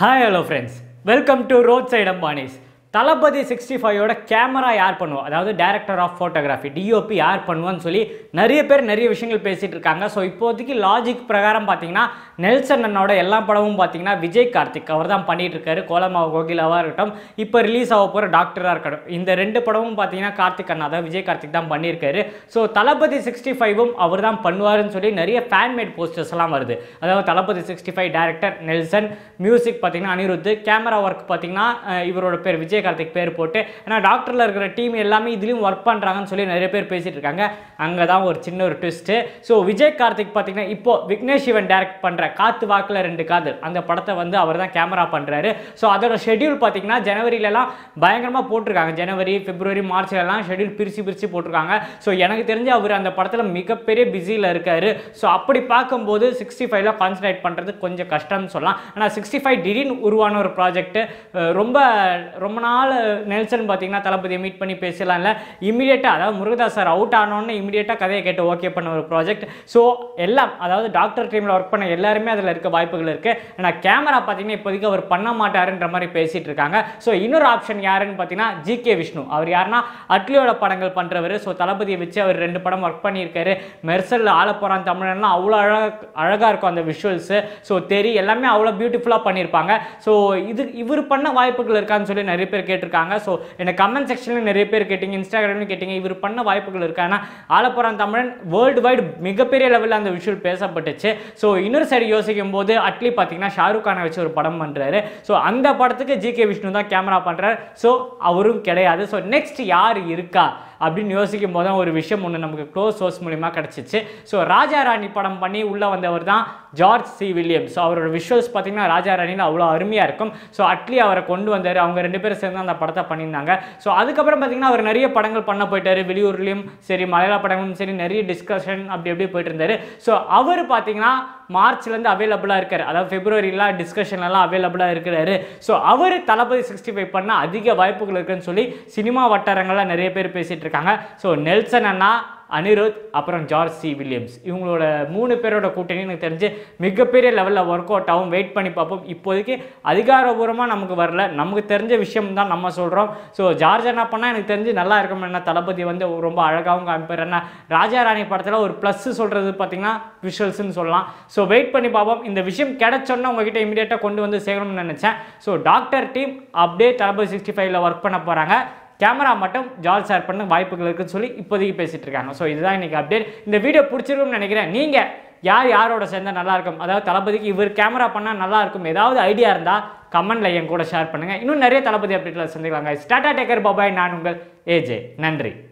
hi hello friends welcome to road side Ambanis Thalapathy sixty ஃபைவோட camera யார் பண்ணுவோம் அதாவது டைரக்டர் ஆஃப் ஃபோட்டோகிராஃபி டிஓபி யார் பண்ணுவான்னு சொல்லி நிறைய பேர் நிறைய விஷயங்கள் பேசிகிட்டு இருக்காங்க ஸோ இப்போதைக்கு லாஜிக் பிரகாரம் பார்த்தீங்கன்னா நெல்சன் அண்ணனோட எல்லா படமும் பார்த்தீங்கன்னா விஜய் கார்த்திக் அவர் தான் பண்ணிட்டு இருக்காரு கோலமாவ கோகிலாவாக இருக்கட்டும் இப்போ ரிலீஸ் ஆக போகிற டாக்டராக இருக்கட்டும் இந்த ரெண்டு படமும் பார்த்தீங்கன்னா கார்த்திக் அண்ணா அதாவது விஜய் கார்த்திக் தான் பண்ணியிருக்காரு ஸோ தளபதி சிக்ஸ்டி ஃபைவும் அவர் தான் பண்ணுவாருன்னு சொல்லி நிறைய ஃபேன்மேட் போஸ்டர்ஸ் எல்லாம் வருது அதாவது Thalapathy sixty five director Nelson music பார்த்தீங்கன்னா அனிருத் கேமரா ஒர்க் பார்த்தீங்கன்னா அஹ், இவரோட பேர் விஜய் கார்த்திக் பேர் போட்டு ஏன்னா டாக்டரில் இருக்கிற டீம் எல்லாமே இதுலேயும் ஒர்க் பண்ணுறாங்கன்னு சொல்லி நிறைய பேர் பேசிட்டு இருக்காங்க அங்கே தான் ஒரு சின்ன ஒரு ட்விஸ்ட்டு ஸோ விஜய் கார்த்திக் பார்த்தீங்கன்னா இப்போ விக்னேஷ் சிவன் டைரக்ட் பண்ணுற காத்து வாக்கில் ரெண்டு காதல் அந்த படத்தை வந்து அவர் தான் கேமரா பண்ணுறாரு ஸோ அதோட ஷெட்யூல் பார்த்தீங்கன்னா ஜனவரியிலலாம் பயங்கரமாக போட்டிருக்காங்க ஜனவரி பிப்ரவரி மார்ச்லலாம் ஷெட்யூல் பிரித்து பிரித்து போட்டிருக்காங்க ஸோ எனக்கு தெரிஞ்சு அவர் அந்த படத்தில் மிகப்பெரிய பிஸியில் இருக்காரு ஸோ அப்படி பார்க்கும்போது சிக்ஸ்டி ஃபைவ்ல கான்சன்ட்ரேட் பண்ணுறது கொஞ்சம் கஷ்டம்னு சொல்லலாம் ஆனால் சிக்ஸ்டி ஃபைவ் திடீர்னு உருவான ஒரு ப்ராஜெக்ட் ரொம்ப ரொம்ப நாள் நெல்சன் பார்த்தீங்கன்னா தளபதியை மீட் பண்ணி பேசலாம் இல்லை இமீடியட்டாக அதாவது முருகதாஸ் சார் அவுட் ஆனோன்னு இமீடியட்டாக கதையை கேட்டு ஓகே பண்ண ஒரு ப்ராஜெக்ட் ஸோ எல்லாம் அதாவது டாக்டர் டீமில் ஒர்க் பண்ண எல்லாருமே அதில் இருக்க வாய்ப்புகள் இருக்குது ஆனால் கேமரா பார்த்தீங்கன்னா இப்போதைக்கு அவர் பண்ண மாட்டாருன்ற மாதிரி பேசிட்டு இருக்காங்க ஸோ இன்னொரு ஆப்ஷன் யாருன்னு பார்த்தீங்கன்னா ஜிகே விஷ்ணு அவர் யாருன்னா அட்லியோட படங்கள் பண்ணுறவர் ஸோ தளபதியை வச்சு அவர் ரெண்டு படம் ஒர்க் பண்ணியிருக்காரு மெர்சல் ஆள போகிறான் தமிழன்லாம் அவ்வளோ அழகாக அழகாக இருக்கும் அந்த விஷுவல்ஸு ஸோ தெரி எல்லாமே அவ்வளோ பியூட்டிஃபுல்லாக பண்ணியிருப்பாங்க ஸோ இது இவர் பண்ண வாய்ப்புகள் இருக்கான்னு சொல்லி நிறைய பேர் கேட்டிருக்காங்க ஸோ எனக்கு கமெண்ட் செக்ஷனில் நிறைய பேர் கேட்டிங்க இன்ஸ்டாகிராம்லையும் கேட்டிங்க இவர் பண்ண வாய்ப்புகள் இருக்கானா ஆலப்புறம் தமிழன் வேர்ல்டு வைடு மிகப்பெரிய லெவலில் அந்த விஷுவல் பேசப்பட்டுச்சு ஸோ இன்னொரு சைடு யோசிக்கும் போது அட்லி பார்த்தீங்கன்னா ஷாருக் கானை வச்சு ஒரு படம் பண்ணுறாரு ஸோ அந்த படத்துக்கு ஜிகே விஷ்ணு தான் கேமரா பண்ணுறாரு ஸோ அவரும் கிடையாது ஸோ நெக்ஸ்ட் யார் இருக்கா அப்படின்னு யோசிக்கும் போது தான் ஒரு விஷயம் ஒன்று நமக்கு க்ளோஸ் சோர்ஸ் மூலிமா கிடச்சிச்சு ஸோ ராஜா ராணி படம் பண்ணி உள்ளே வந்தவர் தான் ஜார்ஜ் சி வில்லியம்ஸ் ஸோ அவரோட விஷுவல்ஸ் பார்த்தீங்கன்னா ராஜா ராணியில் அவ்வளோ அருமையாக இருக்கும் ஸோ அட்லி அவரை கொண்டு வந்தார் அவங்க ரெண்டு பேரும் சேர்ந்து அந்த படத்தை பண்ணியிருந்தாங்க ஸோ அதுக்கப்புறம் பார்த்தீங்கன்னா அவர் நிறைய படங்கள் பண்ண போயிட்டாரு வெளியூர்லேயும் சரி மலையாள படங்களும் சரி நிறைய டிஸ்கஷன் அப்படி அப்படியே போயிட்டு இருந்தார் ஸோ அவர் பார்த்தீங்கன்னா மார்ச்லேருந்து அவைலபிளாக இருக்கார் அதாவது ஃபெப்ரவரிலாம் டிஸ்கஷன்லாம் அவைலபிளாக இருக்கிறாரு ஸோ அவர் தளபதி சிக்ஸ்டி ஃபைவ் பண்ண அதிக வாய்ப்புகள் இருக்குன்னு சொல்லி சினிமா வட்டாரங்கள்ல நிறைய பேர் பேசிட்டு இருக்காங்க ஸோ நெல்சன் அண்ணா அனிருத் அப்புறம் ஜார்ஜ் சி வில்லியம்ஸ் இவங்களோட மூணு பேரோட கூட்டணி எனக்கு தெரிஞ்சு மிகப்பெரிய லெவலில் ஒர்க் அவுட் ஆகும் வெயிட் பண்ணி பார்ப்போம் இப்போதைக்கு அதிகாரபூர்வமாக நமக்கு வரல நமக்கு தெரிஞ்ச விஷயம் தான் நம்ம சொல்கிறோம் ஸோ ஜார்ஜ் என்ன பண்ணால் எனக்கு தெரிஞ்சு நல்லா இருக்கும் என்ன தளபதி வந்து ரொம்ப அழகாகவும் காமிப்பார் என்ன ராஜா ராணி படத்தில் ஒரு ப்ளஸ் சொல்கிறது பார்த்தீங்கன்னா விஷுவல்ஸ்னு சொல்லலாம் ஸோ வெயிட் பண்ணி பார்ப்போம் இந்த விஷயம் கிடைச்சோன்னா உங்ககிட்ட இமீடியட்டாக கொண்டு வந்து சேரணும்னு நினச்சேன் ஸோ டாக்டர் டீம் அப்படியே தளபதி சிக்ஸ்டி ஃபைவ்ல ஒர்க் பண்ண போகிறாங்க கேமரா மட்டும் ஜார்ஜ் சார் பண்ண வாய்ப்புகள் இருக்குன்னு சொல்லி இப்போதைக்கு பேசிட்டு இருக்காங்க ஸோ இதுதான் இன்னைக்கு அப்டேட் இந்த வீடியோ பிடிச்சிருக்கும்னு நினைக்கிறேன் நீங்கள் யார் யாரோட சேர்ந்தா நல்லா இருக்கும் அதாவது தளபதிக்கு இவர் கேமரா பண்ணால் நல்லா இருக்கும் ஏதாவது ஐடியா இருந்தால் கமெண்ட்ல என் கூட ஷேர் பண்ணுங்கள் இன்னும் நிறைய தளபதி அப்டேட்டில் சந்திக்கலாங்க ஸ்டாட்டா டேக்கர் பாபாய் நான் உங்கள் ஏஜே நன்றி